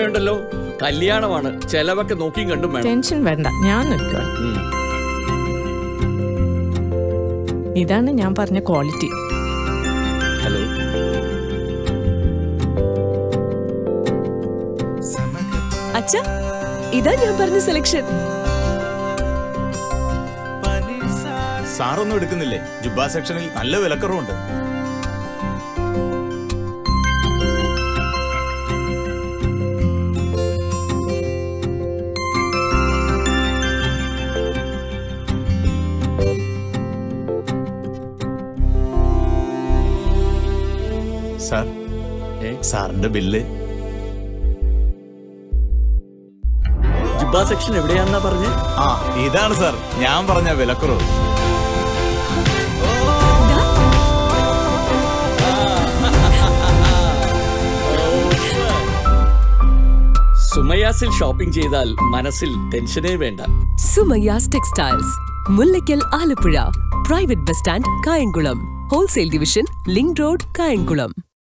സമയമുണ്ടല്ലോ കല്യാണമാണ് ചെലവൊക്കെ നോക്കിയും കണ്ടും വേണം ടെൻഷൻ വേണ്ട ഞാൻ നിൽക്കാം ഉം. ഇതാണ് ഞാൻ പറഞ്ഞ ക്വാളിറ്റി ഹലോ അച്ഛ ഇതാ ഞാൻ പറഞ്ഞ സെലക്ഷൻ സാറൊന്നും എടുക്കുന്നില്ലേ ജുബ സെക്ഷനിൽ നല്ല വിലക്കുറവുണ്ട് സാർ ഏ? സാറിന്റെ ബില്ല് ജുബ സെക്ഷൻ എവിടെയാന്നാ പറഞ്ഞേ ആ ഇതാണ് സാർ ഞാൻ പറഞ്ഞ വിലക്കുറവ് സുമയാസിൽ ഷോപ്പിംഗ് ചെയ്താൽ മനസ്സിൽ ടെൻഷനേ വേണ്ട Sumayya's textiles Mullakkal Alappuzha private bus stand Kayamkulam wholesale division link road Kayamkulam